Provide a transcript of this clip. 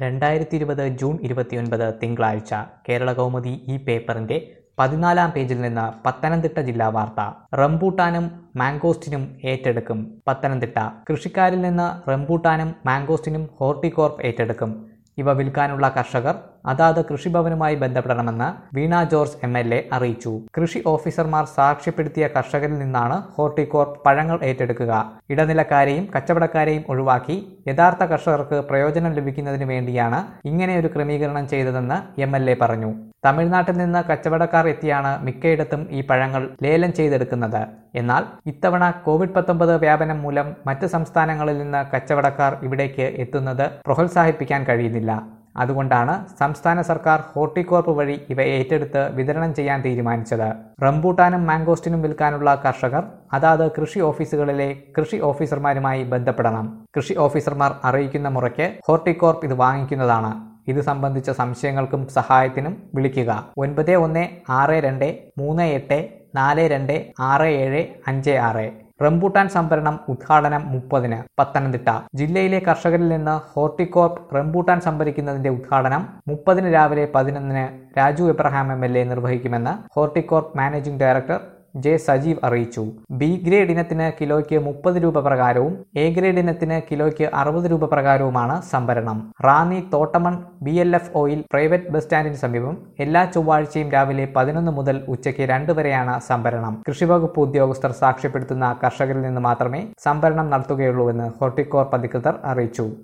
രണ്ടായിരത്തി ഇരുപത് ജൂൺ ഇരുപത്തിയൊൻപത് തിങ്കളാഴ്ച കേരള കൗമുദി ഈ പേപ്പറിന്റെ പതിനാലാം പേജിൽ നിന്ന് പത്തനംതിട്ട ജില്ലാ വാർത്ത റംബൂട്ടാനും മാംഗോസ്റ്റിനും ഏറ്റെടുക്കും പത്തനംതിട്ട കൃഷിക്കാരിൽ നിന്ന് റംബൂട്ടാനും മാംഗോസ്റ്റിനും ഹോർട്ടികോർപ്പ് ഏറ്റെടുക്കും ഇവ വിൽക്കാനുള്ള കർഷകർ അതാത് കൃഷിഭവനുമായി ബന്ധപ്പെടണമെന്ന് Veena George M L A അറിയിച്ചു കൃഷി ഓഫീസർമാർ സാക്ഷ്യപ്പെടുത്തിയ കർഷകരിൽ നിന്നാണ് ഹോർട്ടികോർപ്പ് പഴങ്ങൾ ഏറ്റെടുക്കുക ഇടനിലക്കാരെയും കച്ചവടക്കാരെയും ഒഴിവാക്കി യഥാർത്ഥ കർഷകർക്ക് പ്രയോജനം ലഭിക്കുന്നതിന് വേണ്ടിയാണ് ഇങ്ങനെയൊരു ക്രമീകരണം ചെയ്തതെന്ന് എം എൽ എ പറഞ്ഞു തമിഴ്നാട്ടിൽ നിന്ന് കച്ചവടക്കാർ എത്തിയാണ് മിക്കയിടത്തും ഈ പഴങ്ങൾ ലേലം ചെയ്തെടുക്കുന്നത് എന്നാൽ ഇത്തവണ കോവിഡ് പത്തൊമ്പത് വ്യാപനം മൂലം മറ്റ് സംസ്ഥാനങ്ങളിൽ നിന്ന് കച്ചവടക്കാർ ഇവിടേക്ക് എത്തുന്നത് പ്രോത്സാഹിപ്പിക്കാൻ കഴിയുന്നില്ല അതുകൊണ്ടാണ് സംസ്ഥാന സർക്കാർ ഹോർട്ടികോർപ്പ് വഴി ഇവ ഏറ്റെടുത്ത് വിതരണം ചെയ്യാൻ തീരുമാനിച്ചത് റംബൂട്ടാനും മാംഗോസ്റ്റിനും വിൽക്കാനുള്ള കർഷകർ അതാത് കൃഷി ഓഫീസുകളിലെ കൃഷി ഓഫീസർമാരുമായി ബന്ധപ്പെടണം കൃഷി ഓഫീസർമാർ അറിയിക്കുന്ന മുറയ്ക്ക് ഹോർട്ടികോർപ്പ് ഇത് വാങ്ങിക്കുന്നതാണ് ഇത് സംബന്ധിച്ച സംശയങ്ങൾക്കും സഹായത്തിനും വിളിക്കുക ഒൻപത് ഒന്ന് ആറ് രണ്ട് മൂന്ന് എട്ട് നാല് രണ്ട് ആറ് ഏഴ് അഞ്ച് ആറ് റംബൂട്ടാൻ സംഭരണം ഉദ്ഘാടനം മുപ്പതിന് പത്തനംതിട്ട ജില്ലയിലെ കർഷകരിൽ നിന്ന് ഹോർട്ടികോർപ്പ് റംബൂട്ടാൻ സംഭരിക്കുന്നതിന്റെ ഉദ്ഘാടനം മുപ്പതിന് രാവിലെ പതിനൊന്നിന് Raju Abraham M L A നിർവഹിക്കുമെന്ന് ഹോർട്ടികോർപ്പ് മാനേജിംഗ് ഡയറക്ടർ ജെ സജീവ് അറിയിച്ചു ബി ഗ്രേഡ് ഇനത്തിന് കിലോയ്ക്ക് മുപ്പത് രൂപ പ്രകാരവും എ ഗ്രേഡ് ഇനത്തിന് കിലോയ്ക്ക് അറുപത് രൂപ പ്രകാരവുമാണ് സംഭരണം Ranni Thottamon B L F ഒയിൽ പ്രൈവറ്റ് ബസ് സ്റ്റാൻഡിന് സമീപം എല്ലാ ചൊവ്വാഴ്ചയും രാവിലെ പതിനൊന്ന് മുതൽ ഉച്ചയ്ക്ക് രണ്ട് വരെയാണ് സംഭരണം കൃഷിവകുപ്പ് ഉദ്യോഗസ്ഥർ സാക്ഷ്യപ്പെടുത്തുന്ന കർഷകരിൽ നിന്ന് മാത്രമേ സംഭരണം നടത്തുകയുള്ളൂവെന്ന് ഹോർട്ടികോർപ്പ് അധികൃതർ അറിയിച്ചു